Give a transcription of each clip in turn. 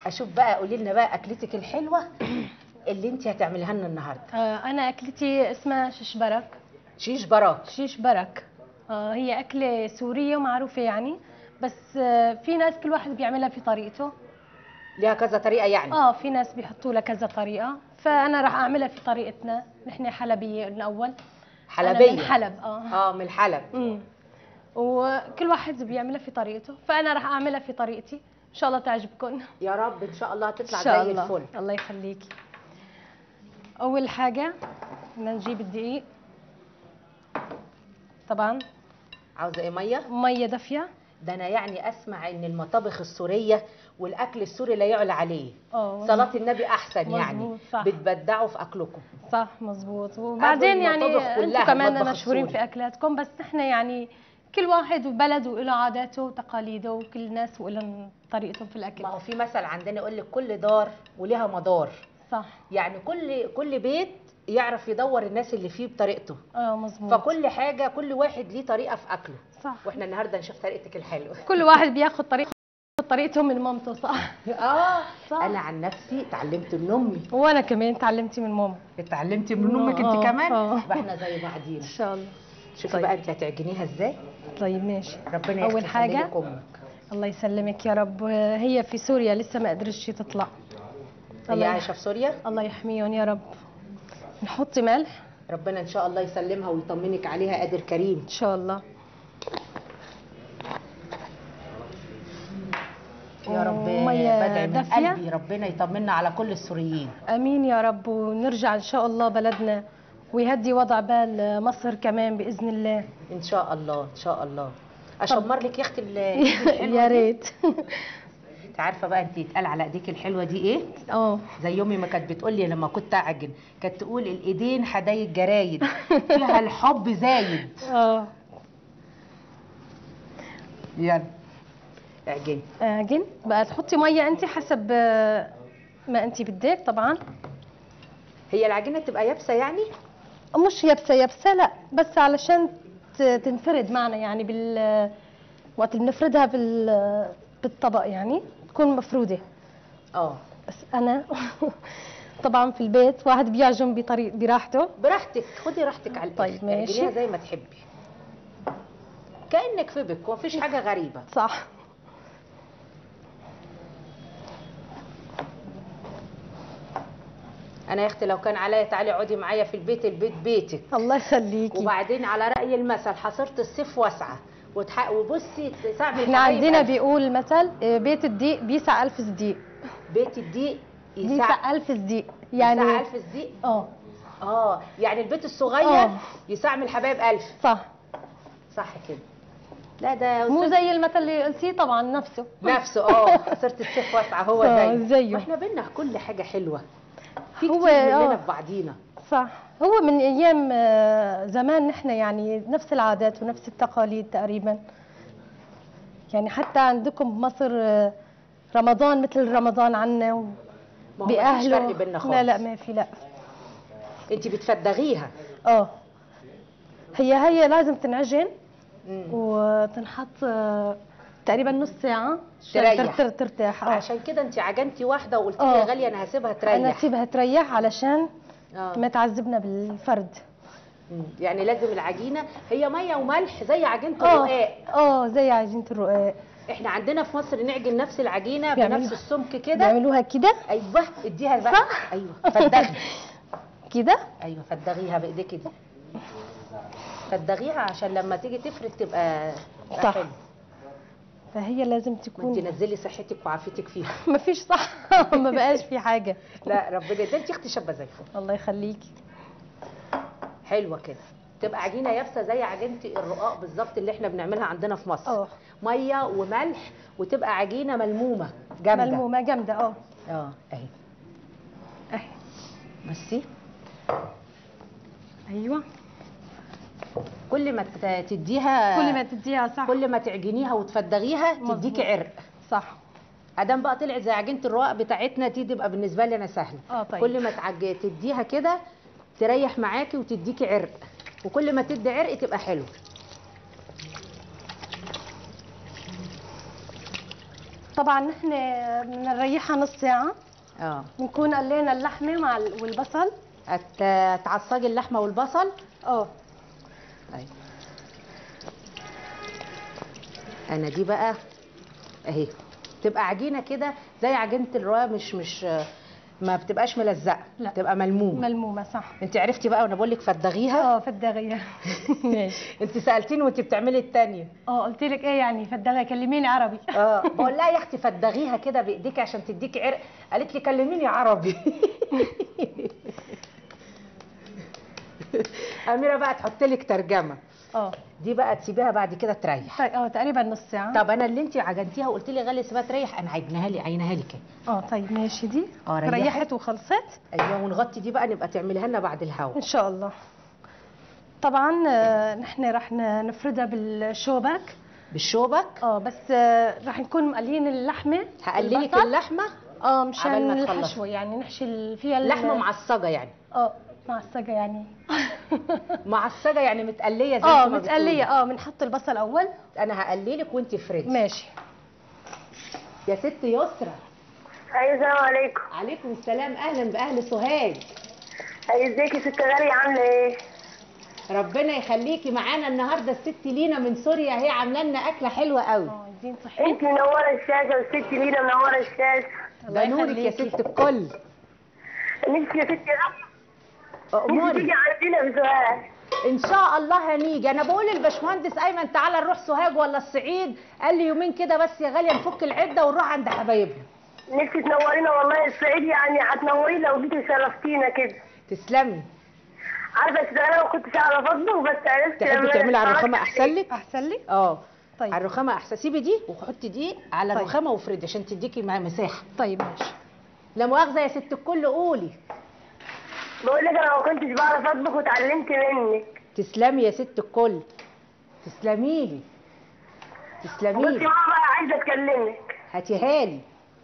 اشوف بقى قولي لنا بقى اكلتك الحلوه اللي انت هتعمليها لنا النهارده آه، انا اكلتي اسمها شيش برك شيش براك شيش برك آه، هي اكله سوريه ومعروفه يعني بس آه، في ناس كل واحد بيعملها في طريقته ليها كذا طريقه يعني اه في ناس بيحطوا لها كذا طريقه فانا راح اعملها في طريقتنا نحن حلبيه الاول أنا حلبيه من حلب اه اه من الحلب امم وكل واحد بيعملها في طريقته فانا راح اعملها في طريقتي ان شاء الله تعجبكم يا رب ان شاء الله هتطلع ان شاء زي الله الفل الله يخليكي اول حاجه بدنا نجيب الدقيق طبعا عاوزه ايه ميه ميه دافيه ده انا يعني اسمع ان المطابخ السوريه والاكل السوري لا يعلى عليه اه صلاه النبي احسن يعني مظبوط، صح. بتبدعوا في اكلكم صح مظبوط وبعدين يعني المطابخ كلها انتم كمان المطبخ مشهورين السوري. في اكلاتكم بس احنا يعني كل واحد وبلده وله عاداته وتقاليده وكل الناس ولهم طريقتهم في الاكل ما هو في مثل عندنا يقول لك كل دار وليها مدار صح يعني كل كل بيت يعرف يدور الناس اللي فيه بطريقته اه مظبوط فكل حاجه كل واحد ليه طريقه في اكله صح واحنا النهارده نشوف طريقتك الحلوه كل واحد بياخد طريقه طريقته من مامته صح اه صح. انا عن نفسي اتعلمت من امي وانا كمان تعلمتي من ماما اتعلمتي من امك آه، انت كمان آه. يبقى احنا زي بعضينا ان شاء الله شوفي طيب. بقى انت هتعجنيها ازاي طيب ماشي ربنا اول يخلي حاجه لك امك الله يسلمك يا رب هي في سوريا لسه ما قدرتش تطلع هي الله عايشه في سوريا الله يحميهم يا رب نحط ملح ربنا ان شاء الله يسلمها ويطمنك عليها قادر كريم ان شاء الله يا رب ومية بدعي من دافية. قلبي ربنا يطمنا على كل السوريين امين يا رب ونرجع ان شاء الله بلدنا ويهدي وضع بال مصر كمان باذن الله ان شاء الله ان شاء الله اشمر لك يا اختي ال- يا ريت انت عارفه بقى انت يتقال على ايديك الحلوه دي ايه اه زي امي ما كانت بتقول لي لما كنت اعجن كانت تقول الايدين حدايق جرايد فيها الحب زايد اه يلا اعجني اعجن بقى تحطي ميه انت حسب آه، ما انت بدك طبعا هي العجينه تبقى يابسه يعني مش يابسه يابسه لا بس علشان ت- تنفرد معنا يعني بال وقت اللي بنفردها بال بالطبق يعني تكون مفروده اه بس انا طبعا في البيت واحد بيعجن بطريق براحته براحتك خدي راحتك على طيب، الآخر. ماشي. اعجنيها زي ما تحبي كانك في بيتك ومفيش حاجه غريبه صح انا يا اختي لو كان عليا تعالي اقعدي معايا في البيت البيت بيتك الله يخليكي وبعدين على راي المثل حصرت الصيف واسعه وتح... وبصي تعمل احنا عندنا بيقول مثل آه، بيت الديك بيسع ألف صديق بيت الدقيق يسع بيسع ألف صديق يعني يعني ألف صديق اه اه يعني البيت الصغير آه. يسعمل الحبايب ألف صح صح كده لا ده مو أستاذ زي المثل اللي قلتيه طبعا نفسه نفسه اه حصرت الصيف واسعه هو آه، زيه زيه. واحنا بينا كل حاجه حلوه في هو- كتير مننا آه. في بعضينا صح هو من ايام آه، زمان نحن يعني نفس العادات ونفس التقاليد تقريبا يعني حتى عندكم بمصر آه، رمضان مثل رمضان عنا و- ما هو مفيش باهله فرق بينا خالص لا لا ما في لا انت بتفدغيها اه هي هي لازم تنعجن مم. وتنحط آه، تقريبا نص ساعة عشان تريح. تر- ترتاح اه عشان كده انت عجنتي واحده وقلت لي آه. يا غاليه انا هسيبها انا تريح اسيبها تريح علشان آه. ما تعذبنا بالفرد مم. يعني لازم العجينه هي ميه وملح زي عجينه اه الرقاق اه زي عجينة الرقاق احنا عندنا في مصر نعجن نفس العجينه بيعملوها- بنفس السمك كده بيعملوها كده ايوه اديها بقى صح؟ ايوه فدغي كده ايوه فدغيها بايديك دي فدغيها عشان لما تيجي تفرد تبقى تبقى صح. حلو. فهي لازم ما انت تكون نزلي صحتك وعافيتك فيها ما فيش صح ما بقاش في حاجة لا ربنا ده انت اختي شابه زي الفل الله يخليكي حلوه كده تبقى عجينه يابسه زي عجينه الرقاق بالظبط اللي احنا بنعملها عندنا في مصر اه ميه وملح وتبقى عجينه ملمومه جامده ملمومة جامدة اه اه اهي اهي بصي ايوه كل ما ت- تديها كل ما تديها صح كل ما تعجنيها وتفدغيها مظبوط. تديكي عرق صح ادام بقى طلعت زي عجينه الرقاق بتاعتنا دي تبقى بالنسبه لي انا سهله اه طيب كل ما تعج... تديها كده تريح معاكي وتديكي عرق وكل ما تدي عرق تبقى حلو طبعا نحن بنريحها نص ساعه اه بنكون قلينا اللحمه مع ال- والبصل هت- تعصجي اللحمه والبصل اه طيب انا دي بقى اهي تبقى عجينه كده زي عجينه الرقاق مش مش ما بتبقاش ملزقه لا. تبقى ملمومه ملمومه صح انت عرفتي بقى وانا بقول لك فدغيها اه فدغيه ماشي انت سالتيني وانت بتعملي التانية اه قلت لك ايه يعني فدغيه كلميني عربي اه بقول لها يا اختي فدغيها كده بايديكي عشان تديكي عرق قالت لي كلميني عربي اميره بقى تحط لك ترجمه اه دي بقى تسيبيها بعد كده تريح طيب اه تقريبا نص ساعه طب انا اللي انت عجنتيها وقلت لي غالي سيبها تريح انا عينها لي عينها لك اه طيب ماشي دي اه، ريحت. ريحت وخلصت ايوه ونغطي دي بقى نبقى تعمليها لنا بعد الهوا ان شاء الله طبعا آه، نحن رح ن- نفردها بالشوبك بالشوبك اه بس آه، رح نكون مقلين اللحمه هقللك والبصل. اللحمه اه عبال مشان ما تخلصي. الحشوه يعني نحشي ال- فيها ال- اللحمه معصجه يعني اه معصجه يعني معصجه يعني متقليه زي اه انت ما متقليه بتقولي. اه بنحط البصل اول انا هقللك وانت فريدي ماشي يا ست يسرى ايوه السلام عليكم عليكم السلام اهلا باهل سوهاج ايوه ازيك يا ست غالية عاملة ايه؟ ربنا يخليكي معانا النهارده الست لينا من سوريا هي عامله لنا اكله حلوه قوي اه عايزين صحيح انت منورة الشاشة والست لينا منورة الشاشة ده نورك يا ست الكل نفسي يا ست غالية نفسي اموري تيجي عندنا في سؤال ان شاء الله هنيجي انا بقول للباشمهندس ايمن تعالى نروح سوهاج ولا الصعيد قال لي يومين كده بس يا غاليه نفك العده ونروح عند حبايبنا نفسي تنورينا والله الصعيد يعني هتنورينا لو جيتي شرفتينا كده تسلمي عارفة يا ست غالية ما كنتش اعرف اطبخ بس عرفت تحبي لما تعملي على اتفرجت الرخامه عليك. احسن لك احسن لي اه طيب. على الرخامه احسن سيبي دي وحطي دي على طيب. الرخامه وافردي عشان تديكي مع مساحه طيب ماشي لا مؤاخذه يا ست الكل قولي بقول لك انا ما كنتش بعرف اطبخ واتعلمت منك تسلمي يا ست الكل تسلمي لي تسلمي بصي لي ماما بقى عايزة اكلمك هاتيها لي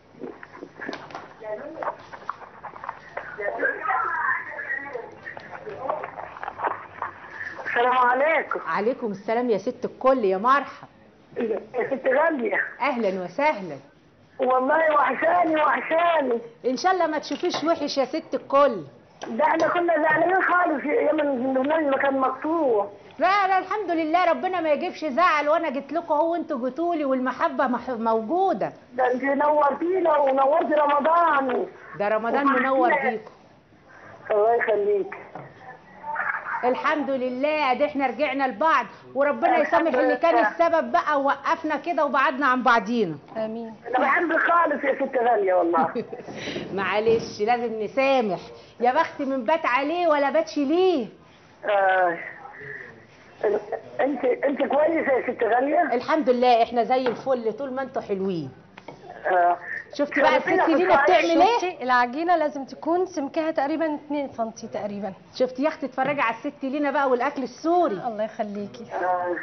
السلام عليكم عليكم السلام يا ست الكل يا مرحب يا ست غالية اهلا وسهلا والله وحشاني وحشاني ان شاء الله ما تشوفيش وحش يا ست الكل ده احنا كنا زعلانين خالص يوم البرنامج ما كان مقطوع لا لا الحمد لله ربنا ما يجيبش زعل وانا جيت لكم اهو انتوا جيتولي والمحبه مح- موجوده ده انت نورتينا ونورت رمضان ده رمضان منور بيكم الله يخليك الحمد لله ادي احنا رجعنا لبعض وربنا يسامح اللي كان السبب بقى ووقفنا كده وبعدنا عن بعضينا امين انا بحبك خالص يا ست غاليه والله معلش لازم نسامح يا بخت من بات عليه ولا باتش ليه آه. انت انت كويسه يا ست غاليه الحمد لله احنا زي الفل طول ما انتوا حلوين آه. شفتي بقى الست شرفينا في دينا الصعيد. بتعمل ايه شفتي العجينه لازم تكون سمكها تقريبا 2 سم تقريبا شفتي يا اختي اتفرجي على الست لينا بقى والاكل السوري الله يخليكي آه.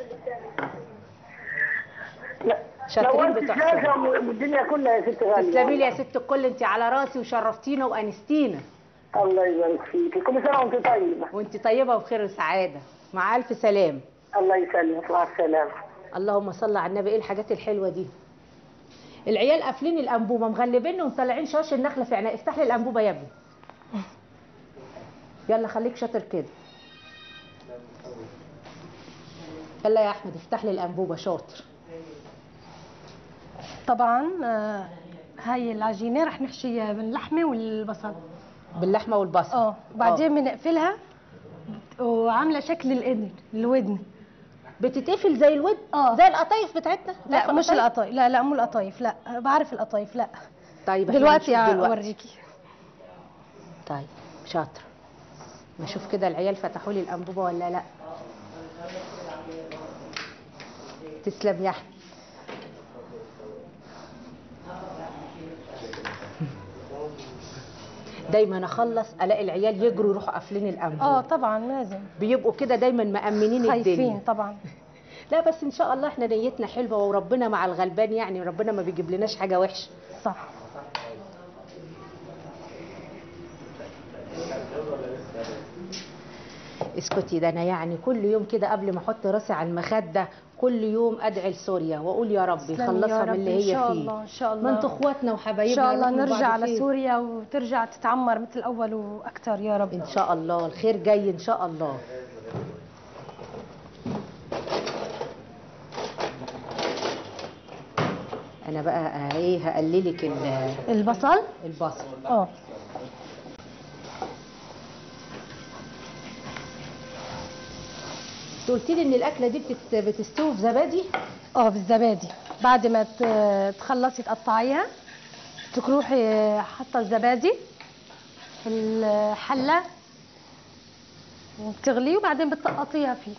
لا شاطرين نورت بتحصل الشاشة والدنيا كلها يا ست غاليه تسلمي لي يا ست الكل انت على راسي وشرفتينا وانستينا الله يبارك فيك كل سنه وانت طيبه وانت طيبه وبخير وسعاده مع الف سلام الله يسلمك مع السلامه اللهم صل على النبي ايه الحاجات الحلوه دي العيال قافلين الانبوبه مغلبين ومطلعين شاش النخله في عينها افتح لي الانبوبه يا ابني يلا خليك شاطر كده يلا يا احمد افتح لي الانبوبه شاطر طبعا آه، هاي العجينه رح نحشيها باللحمه والبصل باللحمه والبصل اه وبعدين بنقفلها وعامله شكل الاذن الودن بتتقفل زي الود اه. زي القطايف بتاعتنا لا عارفة مش القطايف؟ القطايف لا لا مو القطايف لا بعرف القطايف لا طيب احنا دلوقتي هنشوف دلوقتي. اوريكي طيب شاطر نشوف كده العيال فتحوا لي الانبوبه ولا لا تسلم يا احمد دايما اخلص الاقي العيال يجروا يروحوا قافلين الانبوبه اه طبعا لازم بيبقوا كده دايما مأمنين خايفين الدنيا طبعا لا بس ان شاء الله احنا نيتنا حلوه وربنا مع الغلبان يعني ربنا ما بيجيب لناش حاجه وحشه صح اسكتي ده انا يعني كل يوم كده قبل ما احط راسي على المخده كل يوم ادعي لسوريا واقول يا رب تسلمي يا يخلصها رب من اللي إن هي شاء فيه الله إن شاء ما انتوا الله اخواتنا إن وحبايبنا شاء الله نروح نرجع بعض فين. لسوريا وترجع تتعمر مثل الأول وأكثر يا رب ان شاء الله الخير جاي ان شاء الله انا بقى ايه هقللك ال- البصل البصل اه انت قلت لي ان الاكله دي بتت- بتستوي في زبادي اه بالزبادي بعد ما ت- تخلصي تقطعيها تروحي حاطه الزبادي في الحله وبتغلي وبعدين بتقطيها فيه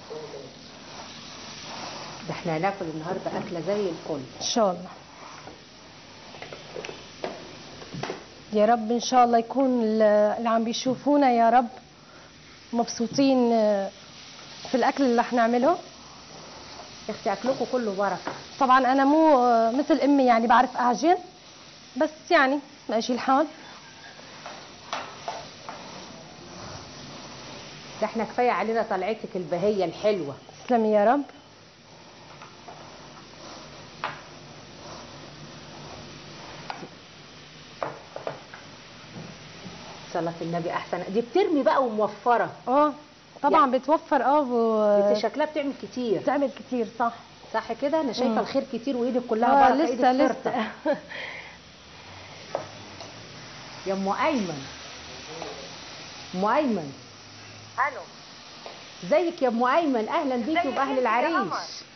ده احنا هناكل النهارده اكله زي الفل ان شاء الله يا رب ان شاء الله يكون ال- اللي عم بيشوفونا يا رب مبسوطين آه، في الاكل اللي رح نعمله يا اختي اكلكم كله بركه طبعا انا مو آه، مثل امي يعني بعرف اعجن بس يعني ماشي الحال ده احنا كفايه علينا طلعتك البهيه الحلوه تسلمي يا رب صلاه النبي احسن دي بترمي بقى وموفره اه طبعا يعني- بتوفر اه انت و- شكلها بتعمل كتير بتعمل كتير صح صح كده انا شايفه مم. الخير كتير وايدك كلها اه بركه لسه ايدك فرطة. لسه يا ام ايمن ام ايمن الو ازيك يا ام ايمن اهلا بيكي ازيك وباهل انت يا العريش قمر؟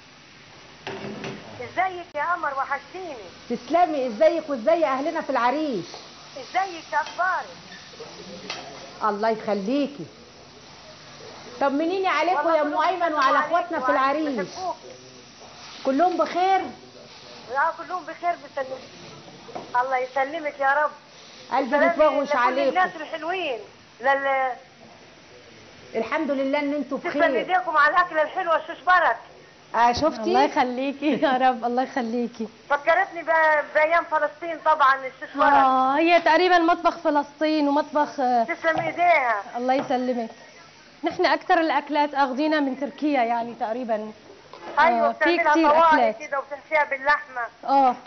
ازيك يا قمر وحشتيني تسلمي ازيك وازاي اهلنا في العريش ازيك اخبارك الله يخليكي طمنيني عليكم والله يا ام كلهم ايمن بيسلموا وعلى عليك اخواتنا في وعليك، العريش بيحبوكي. كلهم بخير اه كلهم بخير بيسلمك الله يسلمك يا رب قلبي سلامي بتوغوش لكل عليكم الناس الحلوين لل الحمد لله ان انتوا تسلم بخير ايديكم على الاكله الحلوه الششبرك اه الله شفتي يخليكي يا رب الله يخليكي فكرتني ب- بايام فلسطين طبعا الششبرك اه هي تقريبا مطبخ فلسطين ومطبخ آه، تسلم ايديها الله يسلمك نحن اكثر الاكلات اخذينها من تركيا يعني تقريبا ايوه آه، في بتعملها كتير طوالي أكلات. كده وبتحشيها باللحمه اه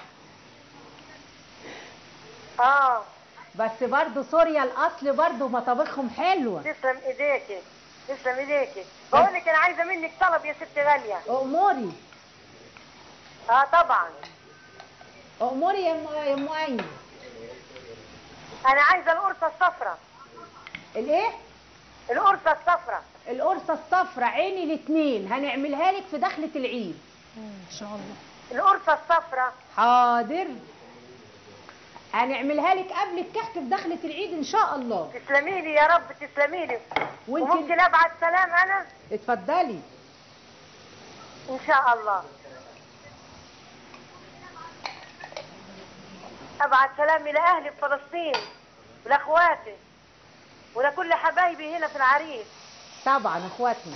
اه بس برضو سوريا الاصل برضو مطابخهم حلوه تسلم ايديكي تسلم ايديكي بقول لك انا عايزه منك طلب يا ست غاليه اموري اه طبعا اموري يا ام يا ام ايمن انا عايزه القرصه الصفراء الايه القرصه الصفراء القرصه الصفراء عيني الاثنين هنعملها لك في دخله العيد ان شاء الله القرصه الصفراء حاضر هنعملها لك قبل الكحك في دخله العيد ان شاء الله تسلمي لي يا رب تسلمي لي وانت- وممكن ابعت سلام انا اتفضلي ان شاء الله ابعت سلامي لاهلي في فلسطين ولاخواتي ولكل حبايبي هنا في العريس طبعا اخواتنا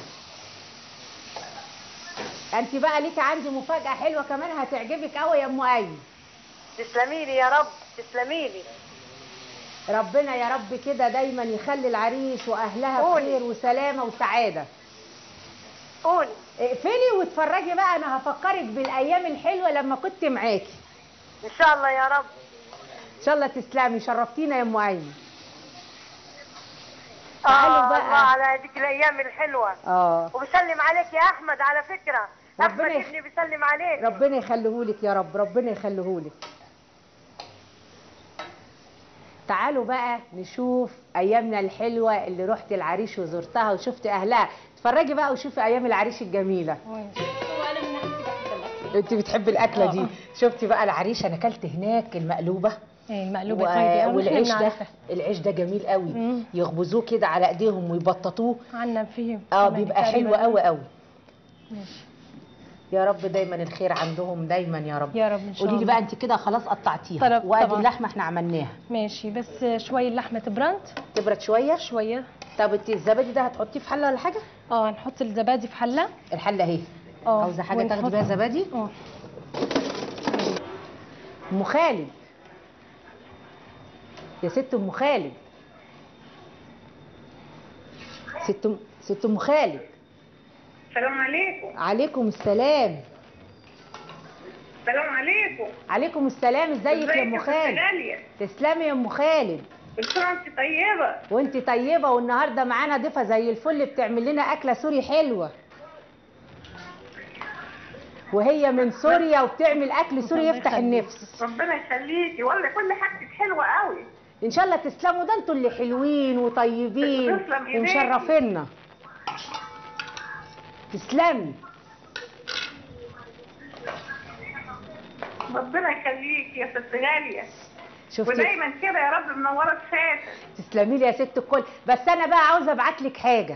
انت بقى ليكي عندي مفاجاه حلوه كمان هتعجبك قوي يا ام ايمن تسلمي لي يا رب تسلمي لي ربنا يا رب كده دايما يخلي العريش واهلها قولي. بخير وسلامه وسعاده قولي اقفلي واتفرجي بقى انا هفكرك بالايام الحلوه لما كنت معاكي ان شاء الله يا رب ان شاء الله تسلمي شرفتينا يا ام ايمن تعالوا آه بقى. الله على هذيك الايام الحلوه اه وبسلم عليك يا احمد على فكره احمد ربنا يخ- ابني بيسلم عليك ربنا يخليهولك يا رب ربنا يخليهولك تعالوا بقى نشوف ايامنا الحلوه اللي رحت العريش وزرتها وشفت اهلها اتفرجي بقى وشوفي ايام العريش الجميله انت بتحبي الاكله دي شفتي بقى العريش انا اكلت هناك المقلوبه ايه المقلوبه و- طيبه أوي، والعيش نحن ده بنعرفها. العيش ده جميل قوي مم. يخبزوه كده على ايديهم ويبططوه عنا فيه اه كمان بيبقى حلو تقريباً. قوي قوي ماشي. يا رب دايما الخير عندهم دايما يا رب يا رب ان شاء قولي لي الله بقى انت كده خلاص قطعتيها طب- وادي طبعاً. اللحمه احنا عملناها ماشي بس شوي اللحمه تبرد تبرد شويه شويه طب انت الزبادي ده هتحطيه في حله ولا حاجه اه نحط الزبادي في حله الحله اهي اه عاوزه حاجه تاخدي ونحط- بيها زبادي اه ام خالد يا ست ام خالد ست ام ست ام خالد السلام عليكم عليكم السلام السلام عليكم عليكم السلام ازيك يا ام ست خالد غالية تسلمي يا ام خالد كل سنة وانت طيبة وانت طيبه والنهارده معانا ضيفه زي الفل بتعمل لنا اكله سوري حلوه وهي من سوريا وبتعمل اكل سوري يفتح النفس ربنا يخليكي والله كل حاجتك حلوة قوي ان شاء الله تسلموا ده انتوا اللي حلوين وطيبين تسلم ايديكي. ومشرفينا تسلمي ربنا يخليكي يا ست غالية شفتي ودايما كده يا رب منورة فاتن تسلمي لي يا ست الكل بس انا بقى عاوزه ابعت لك حاجه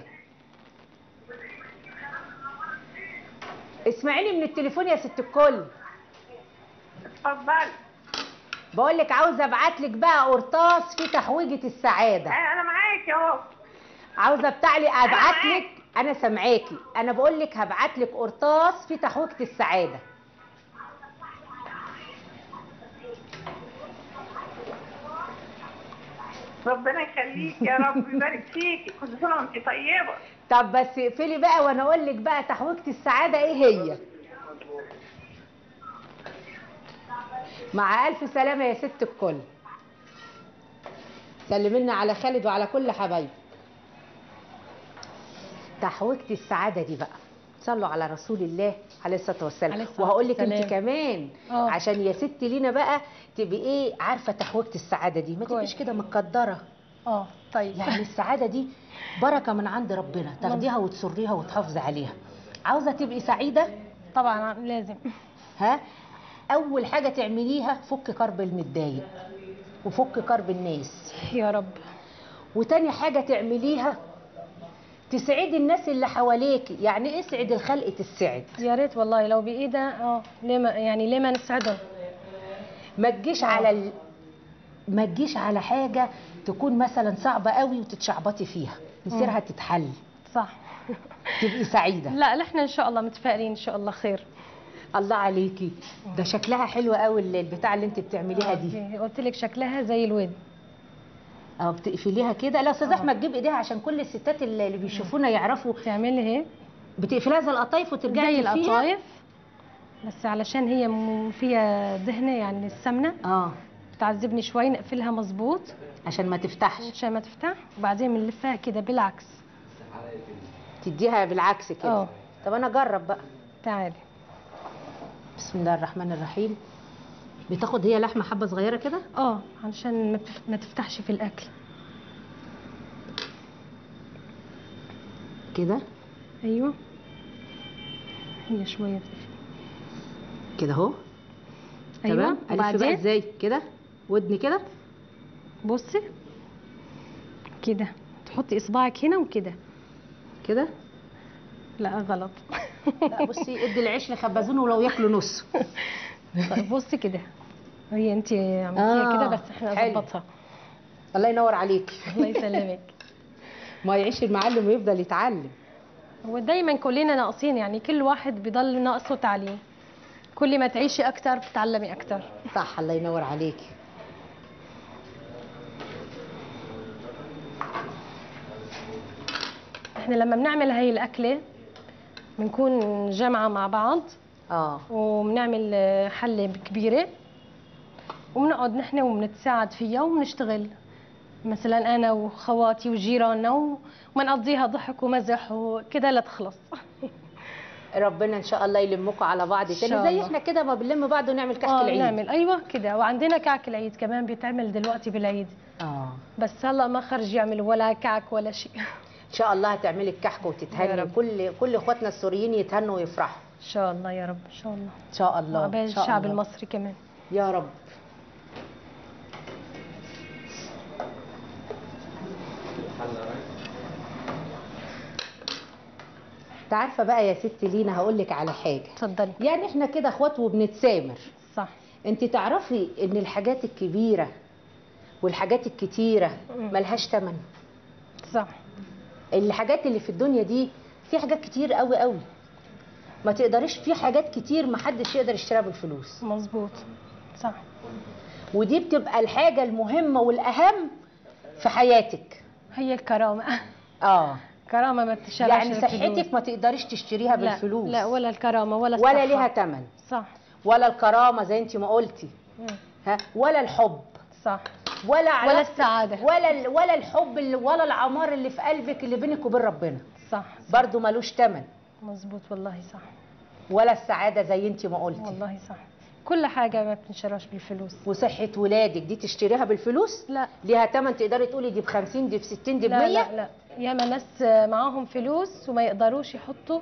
اسمعيني من التليفون يا ست الكل اتفضلي بقول لك عاوزه ابعت لك بقى قرطاس في تحويجه السعاده آه، انا معاكي اهو عاوزه بتاع لي ابعت معاك. لك انا سامعاكي انا بقول لك هبعت لك قرطاس في تحويجه السعاده ربنا يخليكي يا رب يبارك فيكي كل سنة وانت طيبة طب بس اقفلي بقى وانا اقول لك بقى تحويجه السعاده ايه هي مع الف سلامه يا ست الكل سلمنا على خالد وعلى كل حبايبي تحويجه السعاده دي بقى صلوا على رسول الله عليه الصلاه والسلام عليه الصلاة وهقول لك انت والسلام. كمان آه. عشان يا ست لينا بقى تبقي ايه عارفه تحويجه السعاده دي ما كويس. تبقيش كده متقدره اه طيب يعني السعادة دي بركة من عند ربنا تاخديها وتسريها وتحافظي عليها عاوزة تبقي سعيدة طبعا لازم ها أول حاجة تعمليها فك كرب المتضايق وفك كرب الناس يا رب وتاني حاجة تعمليها تسعدي الناس اللي حواليكي يعني اسعد الخلق تسعد يا ريت والله لو بايدها اه ليه ما يعني ليه ما نسعدهم ما تجيش على ال... ما تجيش على حاجة تكون مثلا صعبة قوي وتتشعبطي فيها مصيرها تتحل صح تبقي سعيدة لا احنا ان شاء الله متفائلين ان شاء الله خير الله عليكي ده شكلها حلو قوي ال- البتاع اللي انت بتعمليها دي قلت لك شكلها زي الود اه بتقفليها كده لا استاذ احمد جيب ايديها عشان كل الستات اللي اللي بيشوفونا يعرفوا تعملي هيك بتقفليها زي القطايف وترجعي زي تلفيها القطايف بس علشان هي م- فيها دهنه يعني السمنه اه بتعذبني شوي نقفلها مظبوط عشان ما تفتحش عشان ما تفتح وبعدين بنلفها كده بالعكس تديها بالعكس كده اه. طب انا اجرب بقى تعالي بسم الله الرحمن الرحيم بتاخد هي لحمه حبه صغيره كده اه علشان ما تف- ما تفتحش في الاكل كده ايوه هي شويه بتقفل. كده اهو ايوه تمام الف بقى وبعدين ازاي كده ودني كده بصي كده تحطي اصبعك هنا وكده كده لا غلط لا بصي ادي العيش لخبازونه ولو ياكلوا نص طيب بصي كده هي انت عملتيها آه، كده بس احنا حلو. نظبطها الله ينور عليكي الله يسلمك ما يعيش المعلم ويفضل يتعلم هو دايما كلنا ناقصين يعني كل واحد بيضل ناقصه تعليم كل ما تعيشي اكتر بتتعلمي اكتر صح الله ينور عليكي احنا لما بنعمل هاي الاكله بنكون جامعه مع بعض اه وبنعمل آه، حله كبيره وبنقعد نحن وبنتساعد فيها وبنشتغل مثلا انا وخواتي وجيراننا و- وبنقضيها ضحك ومزح وكده لتخلص ربنا ان شاء الله يلمكم على بعض شاء تاني زي الله. احنا كده ما بنلم بعض ونعمل كحك اه العيد نعمل ايوه كده وعندنا كعك العيد كمان بيتعمل دلوقتي بالعيد اه بس هلا ما خرج يعمل ولا كعك ولا شيء ان شاء الله هتعملي الكحك يا وتتهني رب. كل كل اخواتنا السوريين يتهنوا ويفرحوا ان شاء الله يا رب ان شاء الله ان شاء الله وعقبال إن شاء الشعب الله. المصري كمان يا رب انت عارفه بقى يا ست لينا هقول لك على حاجه اتفضلي يعني احنا كده اخوات وبنتسامر صح انت تعرفي ان الحاجات الكبيره والحاجات الكتيره مم. ملهاش تمن صح الحاجات اللي في الدنيا دي في حاجات كتير قوي قوي ما تقدريش في حاجات كتير ما حدش يقدر يشتريها بالفلوس مظبوط صح ودي بتبقى الحاجه المهمه والاهم في حياتك هي الكرامه اه كرامه ما بتشراش يعني بالفلوس. صحتك ما تقدريش تشتريها لا بالفلوس لا ولا الكرامه ولا ولا الصحة. ليها تمن صح ولا الكرامه زي انت ما قلتي مم. ها ولا الحب صح ولا ولا علاقة السعاده ولا ال- ولا الحب اللي ولا العمار اللي في قلبك اللي بينك وبين ربنا صح برضو ملوش تمن مظبوط والله صح ولا السعاده زي انت ما قلتي والله صح كل حاجه ما بتنشراش بالفلوس وصحه ولادك دي تشتريها بالفلوس لا ليها تمن تقدري تقولي دي ب 50 دي ب 60 دي ب لا 100 لا لا ياما ناس معاهم فلوس وما يقدروش يحطوا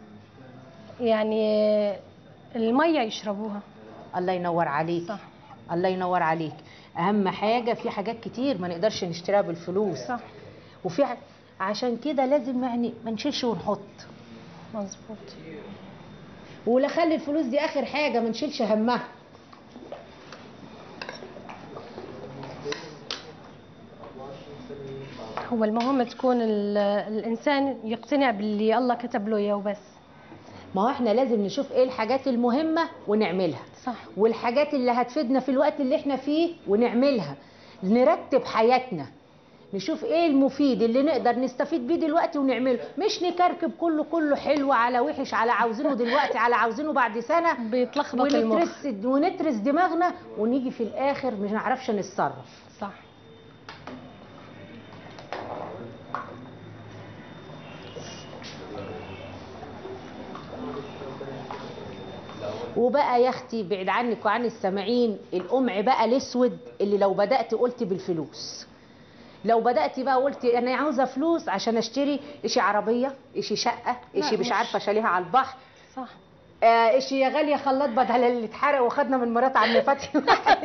يعني الميه يشربوها الله ينور عليك صح الله ينور عليك اهم حاجه في حاجات كتير ما نقدرش نشتريها بالفلوس صح وفي ح- عشان كده لازم يعني ما نشيلش ونحط مظبوط ولا خلي الفلوس دي اخر حاجه ما نشيلش همها هو المهم تكون ال- الانسان يقتنع باللي الله كتب له اياه وبس ما هو احنا لازم نشوف ايه الحاجات المهمه ونعملها صح والحاجات اللي هتفيدنا في الوقت اللي احنا فيه ونعملها نرتب حياتنا نشوف ايه المفيد اللي نقدر نستفيد بيه دلوقتي ونعمله مش نكركب كله كله حلو على وحش على عاوزينه دلوقتي على عاوزينه بعد سنه بيتلخبط المخ ونترس ونترس دماغنا ونيجي في الاخر مش نعرفش نتصرف صح وبقى يا اختي بعيد عنك وعن السامعين القمع بقى الاسود اللي لو بدات قلت بالفلوس لو بدات بقى قلت انا عاوزه فلوس عشان اشتري اشي عربيه اشي شقه لا، اشي مش مش- عارفه شاليها على البحر صح آه اشي يا غاليه خلاط بدل اللي اتحرق وخدنا من مرات عم فتحي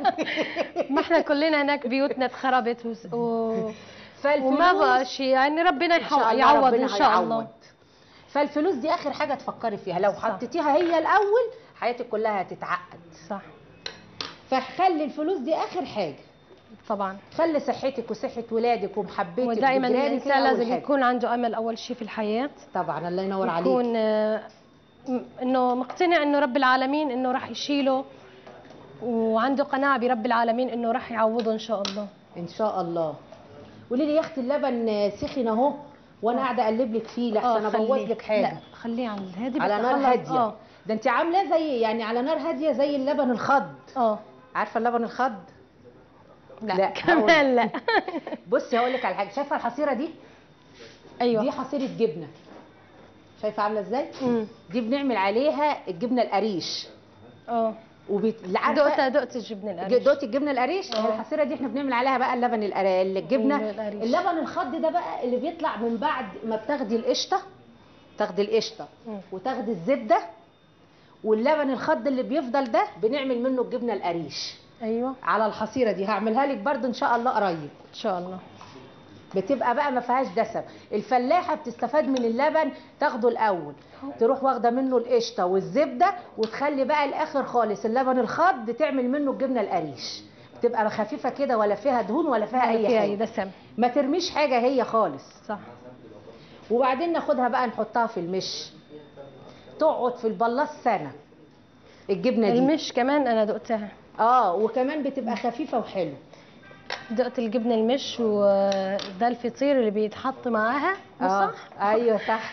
ما احنا كلنا هناك بيوتنا اتخربت وس- و... فالفلوس وما بقاش يعني ربنا إن شاء يحو- الله يعوض ربنا ان شاء هيعوض. الله فالفلوس دي اخر حاجه تفكري فيها لو صح. حطيتيها هي الاول حياتك كلها هتتعقد صح فخلي الفلوس دي اخر حاجه طبعا خلي صحتك وصحه ولادك ومحبتك ودائما وجيرانك هي الانسان أول لازم حاجة. يكون عنده امل اول شيء في الحياه طبعا الله ينور عليك يكون آه، م- انه مقتنع انه رب العالمين انه راح يشيله وعنده قناعه برب العالمين انه راح يعوضه ان شاء الله ان شاء الله قولي لي يا اختي اللبن سخن اهو وانا قاعده اقلب لك فيه لحسن ابوظ خليه. لك حاجه لا خليه على الهادي على بس نار أخلص- هاديه اه ده انت عامله زي يعني على نار هاديه زي اللبن الخض اه عارفه اللبن الخض لا, لا، كمان لا بصي هقول لك على حاجه شايفه الحصيره دي دي ايوه حصيره جبنه شايفه عامله ازاي أمم. دي بنعمل عليها الجبنه القريش اه وبت... اللي عارفه دقت دقت الجبنه القريش دوتي الجبنه القريش اه. الحصيره دي احنا بنعمل عليها بقى اللبن القر- الجبنه القريش. اللبن الخض ده بقى اللي بيطلع من بعد ما بتاخدي القشطه تاخدي القشطه مم. وتاخدي الزبده واللبن الخض اللي بيفضل ده بنعمل منه الجبنه القريش ايوه على الحصيره دي هعملها لك برضو ان شاء الله قريب ان شاء الله بتبقى بقى ما فيهاش دسم الفلاحه بتستفاد من اللبن تاخده الاول تروح واخده منه القشطه والزبده وتخلي بقى الاخر خالص اللبن الخض تعمل منه الجبنه القريش بتبقى خفيفه كده ولا فيها دهون ولا فيها اي فيها اي حاجه دسم ما ترميش حاجه هي خالص صح وبعدين ناخدها بقى نحطها في المش تقعد في البلاص سنه الجبنه دي المش كمان انا دقتها اه وكمان بتبقى خفيفه وحلو دقت الجبنه المش وده الفطير اللي بيتحط معاها اه صح ايوه صح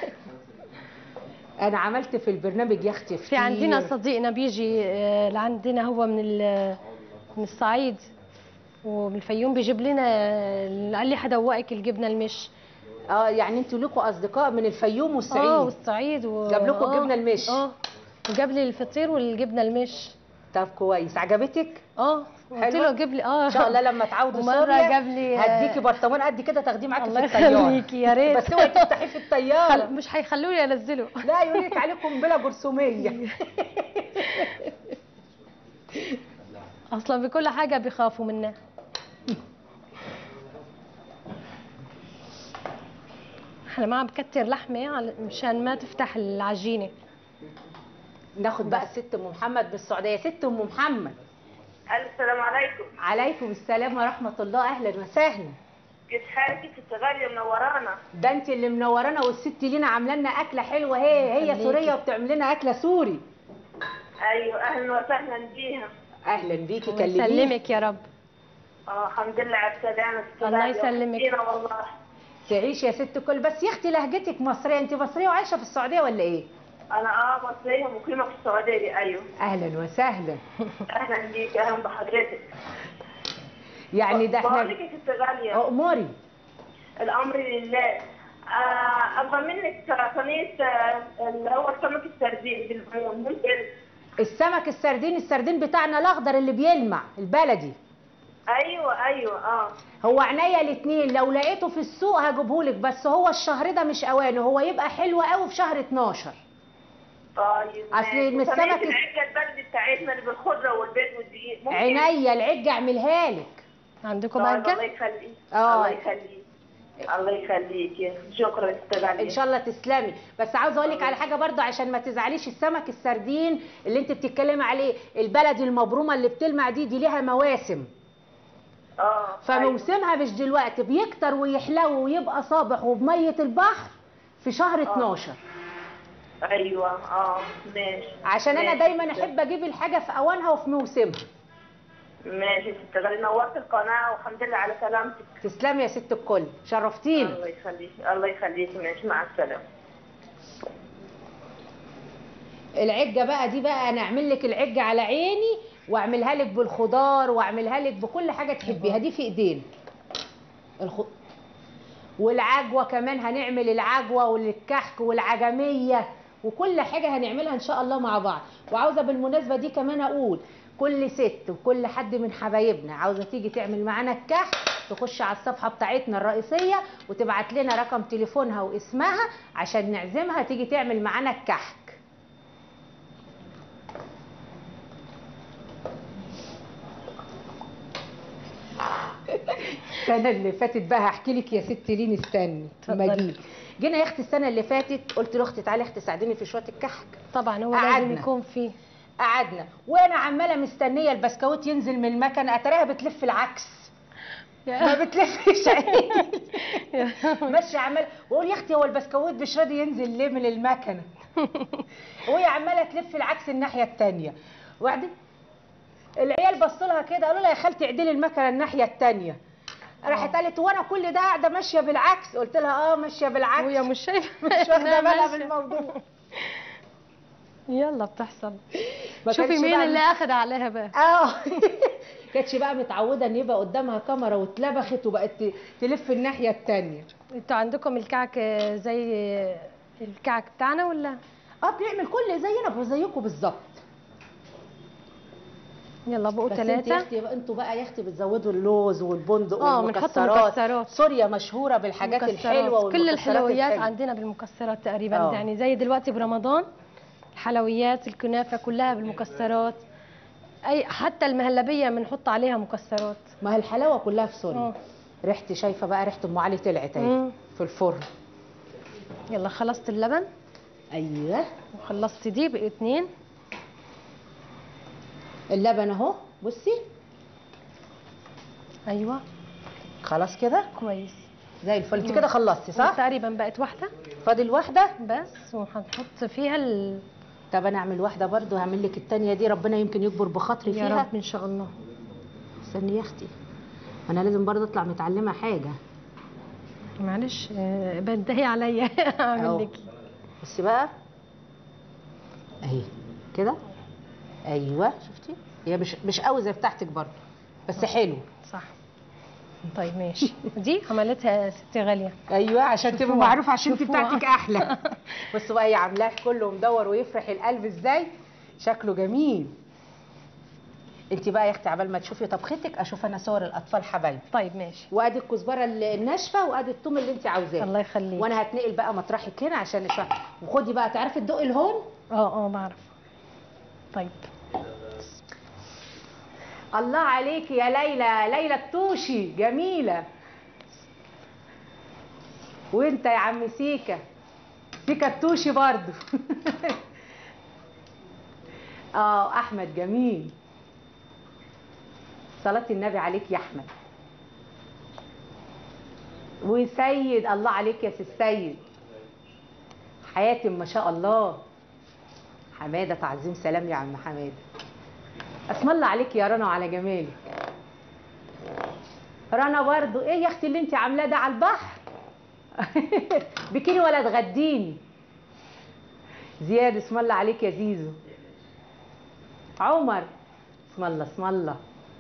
انا عملت في البرنامج يا اختي في عندنا فطير. صديقنا بيجي آه، لعندنا هو من ال- من الصعيد ومن الفيوم بيجيب لنا آه، قال لي حدوقك الجبنه المش اه يعني انتوا لكم اصدقاء من الفيوم اه والصعيد والصعيد و... جاب لكم آه، الجبنة المش. اه وجاب لي الفطير والجبنه المش طب كويس عجبتك اه قلت حلوة؟ له جيب لي اه ان شاء الله لما تعودوا ومرة سوريا جاب لي، آه، هديكي برطمان قد كده تاخديه معاكي الله في الطياره يخليكي يا ريت بس اوعي تفتحيه في الطياره خل... مش هيخلوني انزله لا يقول لك عليه قنبله جرثوميه اصلا بكل حاجه بيخافوا منا احنا ما عم بكتر لحمه على- مشان ما تفتح العجينه ناخد بقى الست ام محمد من السعوديه ست ام محمد السلام عليكم عليكم السلام ورحمه الله اهلا وسهلا كيف حالك ست غالية منورانا ده انت اللي منورانا والست لينا عامله لنا اكله حلوه هي هي خليكي. سوريه وبتعمل لنا اكله سوري ايوه اهلا وسهلا بيها اهلا بيكي الله كلميني يسلمك يا رب اه الحمد لله على السلامة ست الله غالية. يسلمك. وحشتينا والله تعيش يا ست الكل بس يا اختي لهجتك مصريه انت مصريه وعايشه في السعوديه ولا ايه انا اه مصريه مقيمه في السعوديه دي ايوه اهلا وسهلا اهلا بيك اهلا بحضرتك يعني ده بقول لك احنا يا ست غاليه اموري الامر لله آه ابغى منك صينيه آه، اللي هو سمك السردين بالليمون ممكن السمك السردين السردين بتاعنا الاخضر اللي بيلمع البلدي ايوه ايوه اه هو عينيا الاثنين لو لقيته في السوق هجيبهولك بس هو الشهر ده مش اوانه هو يبقى حلو قوي في شهر 12 طيب أصل ماشي. من وصينية السمك- العجه البلدي بتاعتنا اللي بالخضره والبيض والدقيق ممكن عينيا العجه اعملها لك عندكم طيب الله عجة يخليك آه. الله يخليك الله يخليك شكرا يا ست غاليه ان شاء الله تسلمي بس عاوزه اقول لك على حاجه برضو عشان ما تزعليش السمك السردين اللي انت بتتكلمي عليه البلدي المبرومه اللي بتلمع دي دي ليها مواسم اه أيوة. فموسمها مش دلوقتي بيكتر ويحلو ويبقى صابح وبميه البحر في شهر 12 ايوه اه ماشي عشان انا ماشي. دايما احب اجيب الحاجه في اوانها وفي موسمها ماشي يا ست غاليه نورت القناه والحمد لله على سلامتك تسلمي يا ست الكل شرفتيني الله يخليك الله يخليك ماشي مع السلامه العجه بقى دي بقى انا اعمل لك العجه على عيني واعملها لك بالخضار واعملها لك بكل حاجه تحبيها دي في ايدينا الخ... والعجوه كمان هنعمل العجوه والكحك والعجميه وكل حاجه هنعملها ان شاء الله مع بعض وعاوزه بالمناسبه دي كمان اقول كل ست وكل حد من حبايبنا عاوزه تيجي تعمل معانا الكحك تخش على الصفحه بتاعتنا الرئيسيه وتبعت لنا رقم تليفونها واسمها عشان نعزمها تيجي تعمل معانا الكحك السنه اللي فاتت بقى هحكي لك يا ست لين استني اتفضلي. ما اجيلك جينا يا اختي السنه اللي فاتت قلت لاختي تعالي يا اختي ساعديني في شويه الكحك طبعا هو قعدنا. لازم يكون فيه قعدنا وانا عماله مستنيه البسكويت ينزل من المكنه اتراها بتلف العكس ما بتلفش عيني ماشيه عمال واقول يا اختي هو البسكويت مش راضي ينزل ليه من المكنه وهي عماله تلف العكس الناحيه التانية وبعدين العيال بصوا لها كده قالوا لها يا خالتي اعدلي المكنه الناحيه التانية راحت قالت وانا كل ده قاعده ماشيه بالعكس قلت لها اه ماشيه بالعكس وهي مش شايفه مش واخده إنها بالها ماشية. بالموضوع يلا بتحصل ما شوفي كانش مين بقى- اللي اخذ عليها بقى اه كانتش بقى متعوده ان يبقى قدامها كاميرا واتلبخت وبقت ت- تلف الناحيه التانية انتوا عندكم الكعك زي الكعك بتاعنا ولا اه بنعمل كل زينا زيكم بالظبط يلا بقوا بس انت يا ثلاثة اختي انتوا بقى يا اختي بتزودوا اللوز والبندق اه، بنحط والمكسرات مكسرات. سوريا مشهوره بالحاجات الحلوه كل والمكسرات الحلويات الحلوة. عندنا بالمكسرات تقريبا اه. يعني زي دلوقتي برمضان الحلويات الكنافة كلها بالمكسرات اي حتى المهلبية بنحط عليها مكسرات ما هي الحلاوه كلها في سوريا اه. ريحتي شايفه بقى ريحه ام علي طلعت اهي مم. في الفرن يلا خلصت اللبن ايوه وخلصت دي بقوا اتنين اللبن اهو بصي ايوه خلاص كده كويس زي الفل انت كده خلصتي صح تقريبا بقت واحدة فاضل واحده بس وهنحط فيها ال... طب انا اعمل واحده برضو هعمل لك التانية دي ربنا يمكن يكبر بخاطري يا فيها رب ان شاء الله استني يا اختي انا لازم برضو اطلع متعلمه حاجه معلش آه، بنتهي عليا أهو. اعمل لك بصي بقى اهي كده ايوه شفتي هي مش مش قوي زي بتاعتك برضو بس حلو صح طيب ماشي دي عملتها ستي غاليه ايوه عشان تبقى شوفوها. معروفه عشان انت شوفوها. بتاعتك احلى بصوا بقى هي عاملاه كله مدور ويفرح القلب ازاي شكله جميل انت بقى يا اختي عبال ما تشوفي طبختك اشوف انا صور الاطفال حبايبي طيب ماشي وادي الكزبره الناشفه وادي الثوم اللي انت عاوزاه الله يخليك وانا هتنقل بقى مطرحك هنا عشان نشوف وخدي بقى تعرفي تدقي الهون اه اه بعرف طيب الله عليكي يا ليلى ليلى التوشي جميله وانت يا عم سيكا سيكا التوشي برضو اه احمد جميل صلاة النبي عليك يا احمد وسيد الله عليك يا سي السيد حياتم ما شاء الله حماده تعظيم سلام يا عم حماده اسم الله عليك يا رنا وعلى جمالك رنا برضو ايه يا اختي اللي انت عاملاه ده على البحر بكيني ولا تغديني زياد اسم الله عليك يا زيزو عمر اسم الله اسم الله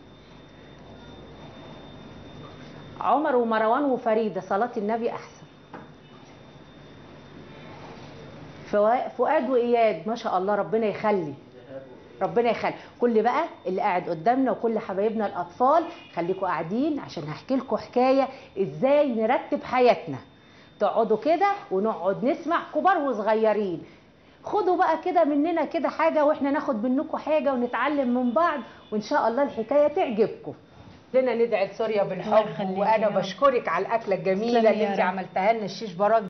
عمر ومروان وفريده صلاه النبي احسن فوا- فؤاد واياد ما شاء الله ربنا يخلي ربنا يخلي كل بقى اللي قاعد قدامنا وكل حبايبنا الاطفال خليكم قاعدين عشان هحكي لكم حكايه ازاي نرتب حياتنا تقعدوا كده ونقعد نسمع كبار وصغيرين خدوا بقى كده مننا كده حاجه واحنا ناخد منكم حاجه ونتعلم من بعض وان شاء الله الحكايه تعجبكم لنا ندعي لسوريا الله بالحب يخليك وانا يا رب. بشكرك على الاكله الجميله تسلمي اللي يا انت رب. عملتها لنا الشيش براك